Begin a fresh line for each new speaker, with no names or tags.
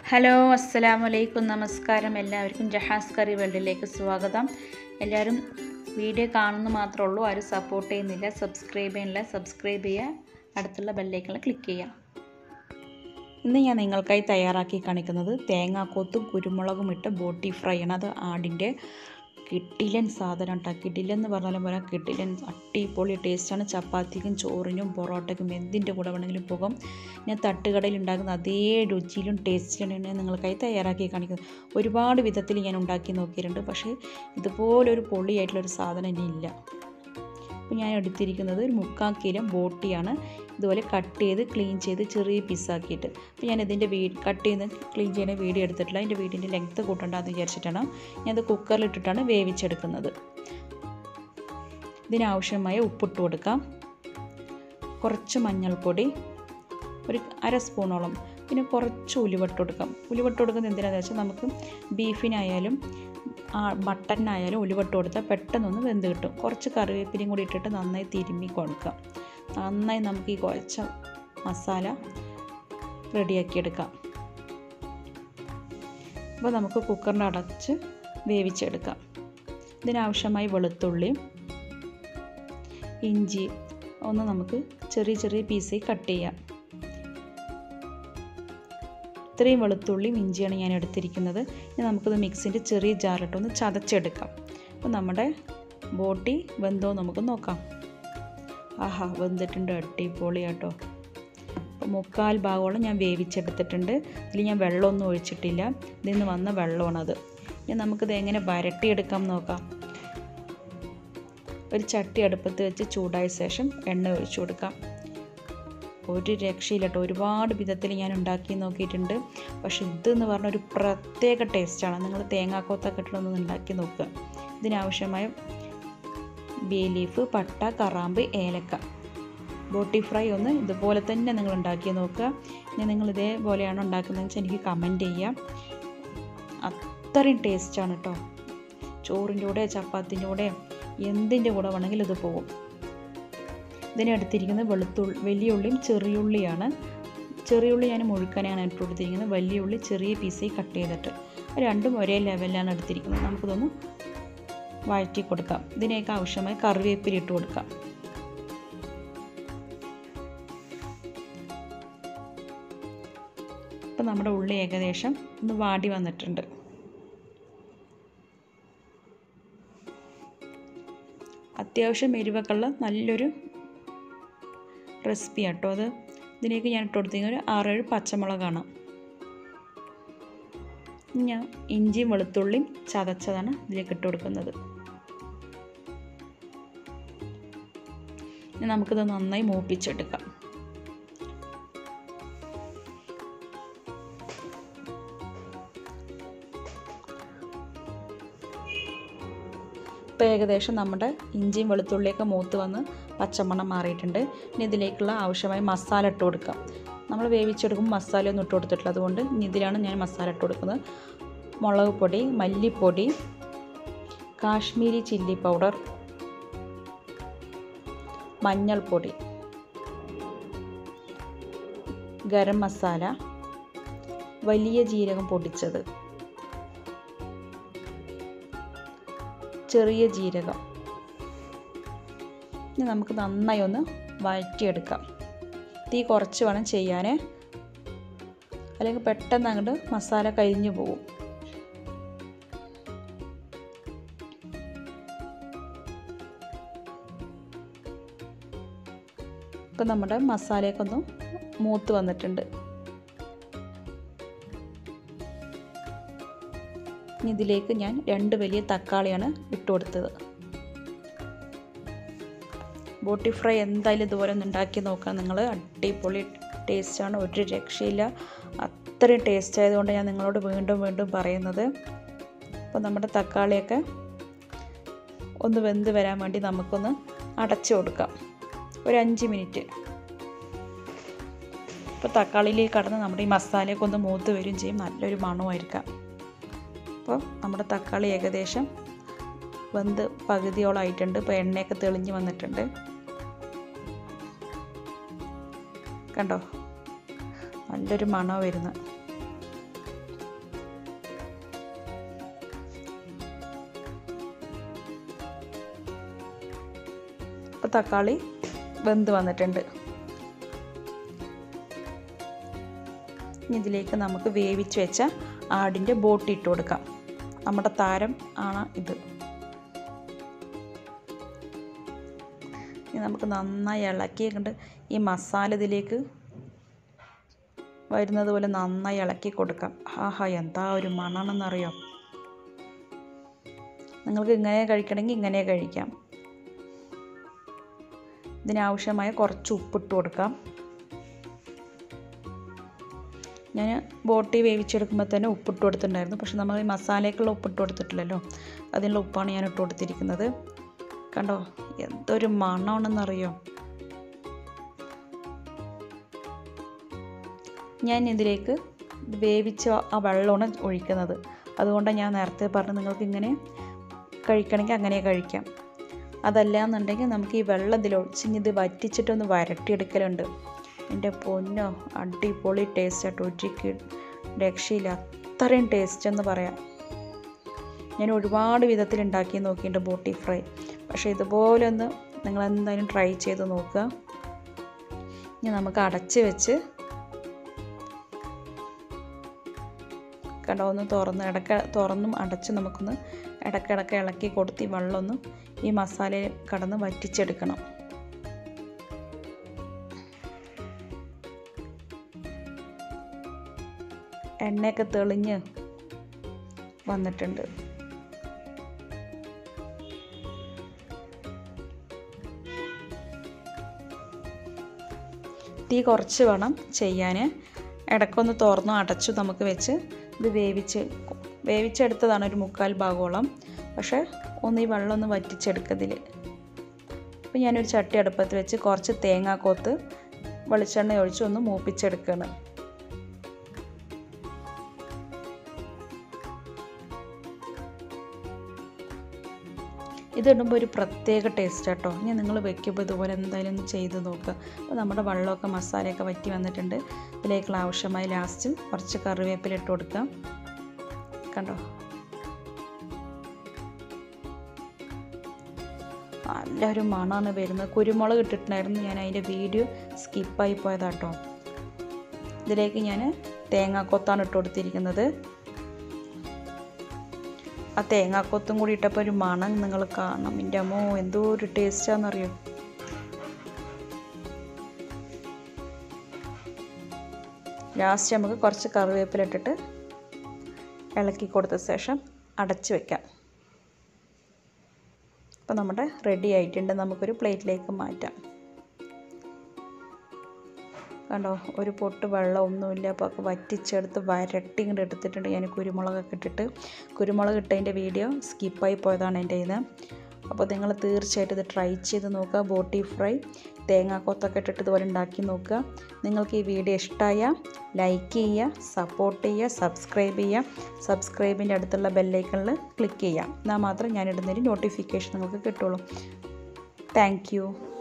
hello അസ്സലാമു അലൈക്കും നമസ്കാരം എല്ലാവർക്കും ജഹാസ് കറി വേൾഡിലേക്ക് സ്വാഗതം എല്ലാവരും വീഡിയോ കാണുന്നു മാത്രമേ ഉള്ളൂ ആരും സപ്പോർട്ട് ചെയ്യുന്നില്ല സബ്സ്ക്രൈബ് ചെയ്യുന്നില്ല സബ്സ്ക്രൈബ് ചെയ്യുക അടുത്തുള്ള ബെല്ലൈക്കണിൽ ക്ലിക്ക് ചെയ്യുക ഇന്ന് ഞാൻ നിങ്ങൾക്കായി തയ്യാറാക്കി കാണിക്കുന്നത് തേങ്ങാക്കൊത്തും കുരുമുളകും ഇട്ട് ബോട്ടി ഫ്രൈ ആണ് അത് ആടിൻ്റെ കിട്ടിലൻ സാധനം കേട്ടോ കിടിലൻ എന്ന് പറഞ്ഞാലും പോലെ കിടിലൻ അടിപൊളി ടേസ്റ്റാണ് ചപ്പാത്തിക്കും ചോറിനും പൊറോട്ടയ്ക്കും എന്തിൻ്റെ കൂടെ വേണമെങ്കിലും പോകും ഞാൻ തട്ടുകടയിൽ ഉണ്ടാക്കുന്ന അതേ രുചിയിലും ടേസ്റ്റിലും ഞാൻ നിങ്ങൾക്കായി തയ്യാറാക്കി കാണിക്കുന്നത് ഒരുപാട് വിധത്തിൽ ഞാൻ ഉണ്ടാക്കി നോക്കിയിട്ടുണ്ട് പക്ഷേ ഇതുപോലൊരു പൊളിയായിട്ടുള്ളൊരു സാധനം ഇനി ഇല്ല അപ്പോൾ ഞാൻ എടുത്തിരിക്കുന്നത് ഒരു മുക്കാൽ കിലോ ബോട്ടിയാണ് ഇതുപോലെ കട്ട് ചെയ്ത് ക്ലീൻ ചെയ്ത് ചെറിയ പീസാക്കിയിട്ട് അപ്പോൾ ഞാൻ ഇതിൻ്റെ വീ കട്ട് ചെയ്ത് ക്ലീൻ ചെയ്യുന്ന വീഡിയോ എടുത്തിട്ടില്ല അതിൻ്റെ വീടിൻ്റെ ലെങ്ത്ത് കൂട്ടണ്ടെന്ന് വിചാരിച്ചിട്ടാണ് ഞാനത് കുക്കറിലിട്ടിട്ടാണ് വേവിച്ചെടുക്കുന്നത് ഇതിനാവശ്യമായ ഉപ്പിട്ട് കൊടുക്കാം കുറച്ച് മഞ്ഞൾപ്പൊടി ഒരു അര സ്പൂണോളം പിന്നെ കുറച്ച് ഉലുവട്ട് കൊടുക്കാം ഉലുവട്ട് കൊടുക്കുന്നത് എന്തിനാണെന്ന് വെച്ചാൽ നമുക്ക് ബീഫിനായാലും മട്ടനായാലും ഉലുവട്ട് കൊടുത്താൽ പെട്ടെന്നൊന്ന് വെന്ത് കിട്ടും കുറച്ച് കറിവേപ്പിലയും കൂടി ഇട്ടിട്ട് നന്നായി തിരുമ്മി കൊടുക്കാം നന്നായി നമുക്ക് ഈ കുഴച്ച മസാല റെഡിയാക്കിയെടുക്കാം അപ്പോൾ നമുക്ക് കുക്കറിൻ്റെ അടച്ച് വേവിച്ചെടുക്കാം ഇതിനാവശ്യമായി വെളുത്തുള്ളി ഇഞ്ചി ഒന്ന് നമുക്ക് ചെറിയ ചെറിയ പീസായി കട്ട് ചെയ്യാം ഇത്രയും വെളുത്തുള്ളിയും ഇഞ്ചിയാണ് ഞാൻ എടുത്തിരിക്കുന്നത് ഇനി നമുക്കിത് മിക്സിൻ്റെ ചെറിയ ജാറിട്ടൊന്ന് ചതച്ചെടുക്കാം അപ്പോൾ നമ്മുടെ ബോട്ടി വെന്തോ നമുക്ക് നോക്കാം ആഹാ വെന്തിട്ടുണ്ട് അടിപൊളി കേട്ടോ അപ്പോൾ മുക്കാൽ ഭാഗത്തോളം ഞാൻ വേവിച്ചെടുത്തിട്ടുണ്ട് ഇതിൽ ഞാൻ വെള്ളമൊന്നും ഒഴിച്ചിട്ടില്ല ഇതിൽ നിന്ന് വന്ന വെള്ളമാണത് ഇനി നമുക്കിത് എങ്ങനെ വരട്ടിയെടുക്കാം നോക്കാം ഒരു ചട്ടി അടുപ്പത്ത് വെച്ച് ചൂടായ ശേഷം എണ്ണ ഒഴിച്ചു കൊടുക്കാം ഒരു രക്ഷയില്ല കേട്ടോ ഒരുപാട് വിധത്തിൽ ഞാൻ ഉണ്ടാക്കി നോക്കിയിട്ടുണ്ട് പക്ഷെ ഇതെന്ന് പറഞ്ഞ ഒരു പ്രത്യേക ടേസ്റ്റാണ് നിങ്ങൾ തേങ്ങാക്കൊത്തൊക്കെ ഇട്ടൊന്ന് ഉണ്ടാക്കി നോക്കുക ഇതിനാവശ്യമായ ബേ ലീഫ് പട്ട കറാമ്പ് ഏലക്ക ബോട്ടി ഫ്രൈ ഒന്ന് ഇതുപോലെ തന്നെ നിങ്ങൾ ഉണ്ടാക്കി നോക്കുക ഇനി നിങ്ങൾ ഇതേപോലെയാണ് ഉണ്ടാക്കുന്നതെന്ന് വെച്ചാൽ എനിക്ക് കമൻറ്റ് ചെയ്യാം അത്രയും ടേസ്റ്റാണ് കേട്ടോ ചോറിൻ്റെ കൂടെ ചപ്പാത്തിൻ്റെ കൂടെ എന്തിൻ്റെ കൂടെ വേണമെങ്കിലും ഇത് പോകും ഇതിനെടുത്തിരിക്കുന്നത് വെളുത്തുള്ളി വലിയ ഉള്ളിയും ചെറിയ ഉള്ളിയാണ് ചെറിയ ഉള്ളി ഞാൻ മുഴുക്കാനാണ് ഇട്ട് കൊടുത്തിരിക്കുന്നത് വലിയ ഉള്ളി ചെറിയ പീസായി കട്ട് ചെയ്തിട്ട് രണ്ടും ഒരേ ലെവലിലാണ് എടുത്തിരിക്കുന്നത് നമുക്കിതൊന്ന് വഴറ്റി കൊടുക്കാം ഇതിനേക്ക് ആവശ്യമായി കറിവേപ്പില ഇട്ട് കൊടുക്കാം ഇപ്പം നമ്മുടെ ഉള്ളി ഏകദേശം ഒന്ന് വാടി വന്നിട്ടുണ്ട് അത്യാവശ്യം എരിവൊക്കെയുള്ള നല്ലൊരു റെസിപ്പി കേട്ടോ അത് ഇതിലേക്ക് ഞാൻ ഇട്ട് കൊടുത്തിരിക്കുന്ന ഒരു ആറേഴ് പച്ചമുളകാണ് ഞാൻ ഇഞ്ചിയും വെളുത്തുള്ളിയും ചതച്ചതാണ് ഇതിലേക്ക് ഇട്ട് കൊടുക്കുന്നത് ഇനി നമുക്കിത് നന്നായി മൂപ്പിച്ചെടുക്കാം ഇപ്പോൾ ഏകദേശം നമ്മുടെ ഇഞ്ചിയും വെളുത്തുള്ളിയൊക്കെ മൂത്ത് വന്ന് പച്ചമണം മാറിയിട്ടുണ്ട് ഇനി ഇതിലേക്കുള്ള ആവശ്യമായ മസാല ഇട്ട് കൊടുക്കാം നമ്മൾ വേവിച്ചെടുക്കുമ്പോൾ മസാല ഒന്നും ഇട്ട് കൊടുത്തിട്ടില്ല അതുകൊണ്ട് ഇനി ഇതിലാണ് ഞാൻ മസാല ഇട്ട് കൊടുക്കുന്നത് മുളക് പൊടി മല്ലിപ്പൊടി കാശ്മീരി ചില്ലി പൗഡർ മഞ്ഞൾപ്പൊടി ഗരം മസാല വലിയ ജീരകം പൊടിച്ചത് ചെറിയ ജീരകം ഇനി നമുക്ക് നന്നായി ഒന്ന് വഴറ്റിയെടുക്കാം തീ കുറച്ച് വേണം ചെയ്യാൻ അല്ലെങ്കിൽ പെട്ടെന്ന് അങ്ങോട്ട് മസാല കരിഞ്ഞു പോകും ഇപ്പം നമ്മുടെ മസാലയൊക്കെ ഒന്ന് മൂത്ത് വന്നിട്ടുണ്ട് ഇനി ഇതിലേക്ക് ഞാൻ രണ്ട് വലിയ തക്കാളിയാണ് ഇട്ട് കൊടുത്തത് ബോട്ടി ഫ്രൈ എന്തായാലും ഇതുപോലെ ഒന്ന് ഉണ്ടാക്കി നോക്കാം നിങ്ങൾ അടിപൊളി ടേസ്റ്റാണ് ഒരു രക്ഷയില്ല അത്രയും ടേസ്റ്റ് ആയതുകൊണ്ട് ഞാൻ നിങ്ങളോട് വീണ്ടും വീണ്ടും പറയുന്നത് അപ്പോൾ നമ്മുടെ തക്കാളിയൊക്കെ ഒന്ന് വെന്ത് വരാൻ വേണ്ടി നമുക്കൊന്ന് അടച്ചു കൊടുക്കാം ഒരു അഞ്ച് മിനിറ്റ് ഇപ്പോൾ തക്കാളിയിലേക്ക് കടന്ന് നമ്മുടെ ഈ മസാലയൊക്കെ ഒന്ന് മൂത്ത് വരും ചെയ്യും നല്ലൊരു മണമായിരിക്കാം അപ്പോൾ നമ്മുടെ തക്കാളി ഏകദേശം വെന്ത് പകുതിയോളമായിട്ടുണ്ട് ഇപ്പോൾ എണ്ണയൊക്കെ തെളിഞ്ഞ് വന്നിട്ടുണ്ട് കണ്ടോ നല്ലൊരു മണം വരുന്നത് ഇപ്പോൾ തക്കാളി വെന്ത് വന്നിട്ടുണ്ട് ഇനി ഇതിലേക്ക് നമുക്ക് വേവിച്ച് വെച്ച ആടിൻ്റെ ബോട്ടി ഇട്ട് കൊടുക്കാം നമ്മുടെ താരം ആണ് ഇത് ഇനി നമുക്ക് നന്നായി ഇളക്കി കണ്ട് ഈ മസാല ഇതിലേക്ക് വരുന്നത് പോലെ നന്നായി ഇളക്കി കൊടുക്കാം ആഹാ എന്താ ഒരു മണമെന്നറിയോ നിങ്ങൾക്ക് ഇങ്ങനെ കഴിക്കണമെങ്കിൽ ഇങ്ങനെ കഴിക്കാം ഇതിനാവശ്യമായ കുറച്ച് ഉപ്പിട്ട് കൊടുക്കാം ഞാൻ ബോട്ടി വേവിച്ചെടുക്കുമ്പോൾ തന്നെ ഉപ്പിട്ട് കൊടുത്തിട്ടുണ്ടായിരുന്നു പക്ഷെ നമ്മൾ ഈ മസാലയ്ക്കുള്ള ഉപ്പിട്ട് കൊടുത്തിട്ടില്ലല്ലോ അതിനുള്ള ഉപ്പാണ് ഞാൻ ഇട്ട് കൊടുത്തിരിക്കുന്നത് കണ്ടോ എന്തൊരു മണമാണെന്നറിയോ ഞാൻ ഇതിലേക്ക് വേവിച്ച ആ വെള്ളമാണ് ഒഴിക്കുന്നത് അതുകൊണ്ടാണ് ഞാൻ നേരത്തെ പറഞ്ഞത് നിങ്ങൾക്ക് ഇങ്ങനെ കഴിക്കണമെങ്കിൽ അങ്ങനെ കഴിക്കാം അതല്ല എന്നുണ്ടെങ്കിൽ നമുക്ക് ഈ വെള്ളം ഇതിൽ ഒഴിച്ച് ഇത് വറ്റിച്ചിട്ടൊന്ന് വരട്ടിയെടുക്കലുണ്ട് എൻ്റെ പൊന്നോ അടിപൊളി ടേസ്റ്റ് ആട്ടോ ഒറ്റയ്ക്ക് രക്ഷയില്ല അത്രയും ടേസ്റ്റ് എന്ന് പറയാം ഞാൻ ഒരുപാട് വിധത്തിൽ ഉണ്ടാക്കി നോക്കിയിട്ടുണ്ട് ബോട്ടി ഫ്രൈ പക്ഷേ ഇതുപോലെ ഒന്ന് നിങ്ങൾ എന്തായാലും ട്രൈ ചെയ്ത് നോക്കുക ഇനി നമുക്ക് അടച്ച് വെച്ച് കണ്ടോ ഒന്ന് തുറന്ന് ഇടയ്ക്ക് തുറന്നും അടച്ച് നമുക്കൊന്ന് ഇടയ്ക്കിടയ്ക്ക് ഇളക്കി കൊടുത്ത് ഈ വെള്ളമൊന്ന് ഈ മസാലയിൽ കടന്ന് വറ്റിച്ചെടുക്കണം എണ്ണയൊക്കെ തെളിഞ്ഞ് വന്നിട്ടുണ്ട് തീ കുറച്ച് വേണം ചെയ്യാൻ ഇടയ്ക്കൊന്ന് തുറന്നു അടച്ചു നമുക്ക് വെച്ച് ഇത് വേവിച്ച് വേവിച്ചെടുത്തതാണ് ഒരു മുക്കാൽ ഭാഗോളം പക്ഷേ ഒന്ന് ഈ വെള്ളം ഒന്ന് വറ്റിച്ചെടുക്കതിൽ അപ്പോൾ ഞാനൊരു ചട്ടി അടുപ്പത്ത് വെച്ച് കുറച്ച് തേങ്ങാക്കൊത്ത് വെളിച്ചെണ്ണ ഒഴിച്ച് ഒന്ന് മൂപ്പിച്ചെടുക്കണം ഇതിടുമ്പോൾ ഒരു പ്രത്യേക ടേസ്റ്റ് കേട്ടോ ഇനി നിങ്ങൾ വെക്കുമ്പോൾ ഇതുപോലെ എന്തായാലും ഒന്ന് ചെയ്ത് നോക്കുക അപ്പോൾ നമ്മുടെ വെള്ളമൊക്കെ മസാലയൊക്കെ വറ്റി വന്നിട്ടുണ്ട് ഇതിലേക്കുള്ള ആവശ്യമായി ലാസ്റ്റ് കുറച്ച് കറിവേപ്പില ഇട്ട് കൊടുക്കാം കണ്ടോ നല്ലൊരു മണമാണ് വരുന്നത് കുരുമുളക് ഇട്ടിട്ടുണ്ടായിരുന്നു ഞാൻ അതിൻ്റെ വീഡിയോ സ്കിപ്പായി പോയതാട്ടോ ഇതിലേക്ക് ഞാൻ തേങ്ങാക്കൊത്താണ് ഇട്ട് കൊടുത്തിരിക്കുന്നത് ആ തേങ്ങാക്കൊത്തും കൂടി ഇട്ടപ്പോൾ ഒരു മണം നിങ്ങൾ കാണണം എൻ്റെ അമ്മോ എന്തോ ഒരു ടേസ്റ്റാണെന്നറിയോ ലാസ്റ്റ് നമുക്ക് കുറച്ച് കറിവേപ്പില ഇട്ടിട്ട് ഇളക്കി കൊടുത്ത ശേഷം അടച്ച് വെക്കാം അപ്പോൾ നമ്മുടെ റെഡി ആയിട്ടുണ്ട് നമുക്കൊരു പ്ലേറ്റിലേക്ക് മാറ്റാം കണ്ടോ ഒരു പൊട്ട് വെള്ളം ഒന്നുമില്ല അപ്പോൾ ഒക്കെ വറ്റിച്ചെടുത്ത് വരട്ടി ഇങ്ങോട്ട് എടുത്തിട്ടുണ്ട് ഞാൻ കുരുമുളകൊക്കെ ഇട്ടിട്ട് കുരുമുളക് ഇട്ടതിൻ്റെ വീഡിയോ സ്കിപ്പായി പോയതാണ് എൻ്റെ ഇത് അപ്പോൾ നിങ്ങൾ തീർച്ചയായിട്ടും ഇത് ട്രൈ ചെയ്ത് നോക്കുക ബോട്ടി ഫ്രൈ തേങ്ങാക്കൊത്തൊക്കെ ഇട്ടിട്ട് ഇതുപോലെ ഉണ്ടാക്കി നോക്കുക നിങ്ങൾക്ക് ഈ വീഡിയോ ഇഷ്ടമായ ലൈക്ക് ചെയ്യുക സപ്പോർട്ട് ചെയ്യുക സബ്സ്ക്രൈബ് ചെയ്യുക സബ്സ്ക്രൈബിൻ്റെ അടുത്തുള്ള ബെല്ലൈക്കണിൽ ക്ലിക്ക് ചെയ്യുക എന്നാൽ മാത്രം ഞാൻ ഇടുന്നതിന് നോട്ടിഫിക്കേഷൻ നിങ്ങൾക്ക് കിട്ടുള്ളൂ താങ്ക്